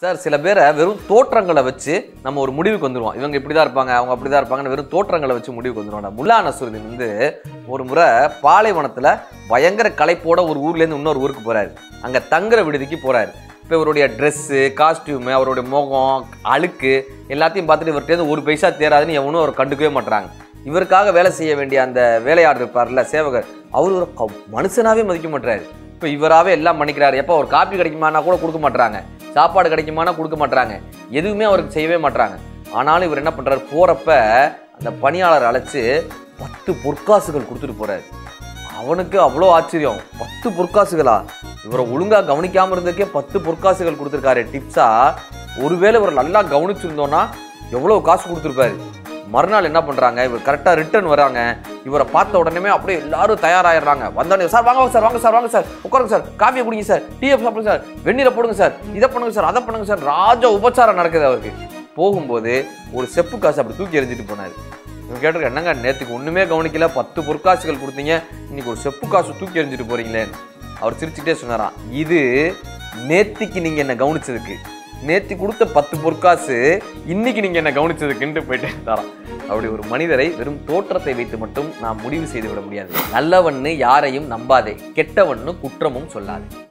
sir சில பேரை வெறும் தோற்றங்களை வச்சு நம்ம ஒரு முடிவுக்கு வந்துருவோம் இவங்க இப்படி தான் இருப்பாங்க அவங்க அப்படி தான் இருப்பாங்கன்னு வெறும் தோற்றங்களை வச்சு முடிவுக்கு வந்துருவாங்க முல்லா நசுருதீன் வந்து ஒரு முறை பாலைவனத்தில் பயங்கர களைப்போட ஒரு ஊர்லேருந்து இன்னொரு ஊருக்கு போறாரு அங்கே தங்குற விடுதிக்கு போறாரு இப்போ இவருடைய ட்ரெஸ்ஸு காஸ்டியூமு அவருடைய முகம் அழுக்கு எல்லாத்தையும் பார்த்துட்டு இவர்கிட்ட ஒரு பைசா தேராதுன்னு எவனும் அவர் கண்டுக்கவே மாட்றாங்க இவருக்காக வேலை செய்ய வேண்டிய அந்த வேலையாளர் இருப்பார்ல சேவகர் அவர் ஒரு க- மனுஷனாவே மதிக்க மாட்டாரு இப்போ இவராவே எல்லாம் பண்ணிக்கிறாரு எப்போ ஒரு காப்பி கிடைக்குமானா கூட கொடுக்க மாட்றாங்க சாப்பாடு கிடைக்குமானா கொடுக்க மாட்றாங்க எதுவுமே அவருக்கு செய்யவே மாட்றாங்க ஆனாலும் இவர் என்ன பண்றாரு போறப்ப அந்த பணியாளர் அழைச்சு பத்து பொற்காசுகள் கொடுத்துட்டு போறாரு அவனுக்கு அவ்வளோ ஆச்சரியம் பத்து பொற்காசுகளா இவரை ஒழுங்கா கவனிக்காம இருந்ததுக்கே பத்து பொற்காசுகள் கொடுத்துருக்காரு டிப்ஸா ஒருவேளை இவர் நல்லா கவனிச்சிருந்தோன்னா எவ்வளோ காசு கொடுத்துருப்பாரு மறுநாள் என்ன பண்றாங்க இவர் கரெக்டாக ரிட்டர்ன் வராங்க இவரை பார்த்த உடனே அப்படியே எல்லாரும் தயாராகிடுறாங்க வந்தோடனே சார் வாங்க சார் வாங்க சார் வாங்க சார் உட்காருங்க சார் காஃபியை குடிங்க சார் டீயை சாப்பிடுங்க சார் வெந்நீரை போடுங்க சார் இதை பண்ணுங்க சார் அதை பண்ணுங்க சார் ராஜ உபச்சாரம் நடக்குது அவருக்கு போகும்போது ஒரு செப்பு காசு அப்படி தூக்கி எறிஞ்சிட்டு போனாரு இவன் கேட்டிருக்க என்னங்க நேற்றுக்கு ஒண்ணுமே கவனிக்கல பத்து பொற்காசுகள் கொடுத்தீங்க இன்னைக்கு ஒரு செப்பு காசு தூக்கி எறிஞ்சிட்டு போறீங்களேன்னு அவர் சிரிச்சுட்டே சொன்னாராம் இது நேத்திக்கு நீங்க என்ன கவனிச்சதுக்கு நேத்தி கொடுத்த பத்து பொற்காசு இன்னைக்கு நீங்க என்ன கவனிச்சதுக்குன்ட்டு போயிட்டே இருந்தாராம் அப்படி ஒரு மனிதரை வெறும் தோற்றத்தை வைத்து மட்டும் நாம் முடிவு செய்து விட முடியாது நல்லவன்னு யாரையும் நம்பாதே கெட்டவன்னு குற்றமும் சொல்லாதே